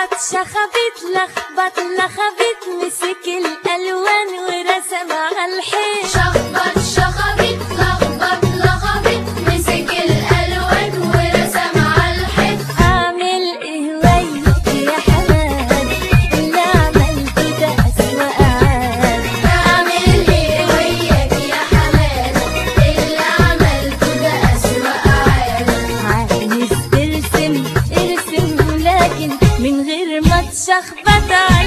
شخبط شخبط لخبط لخبط مسك الالوان ورسم على الحيط شخبط شخبط لخبط لخبط مسك الألوان ورسم على الحيط اعمل ايه وياك يا حماد اللي عملته ده اسوأ عاد أعمل إيه وياك يا حمادة اللي عملته ده أسوأ عادة عايز ترسم ارسم لكن من غير ما تشخبط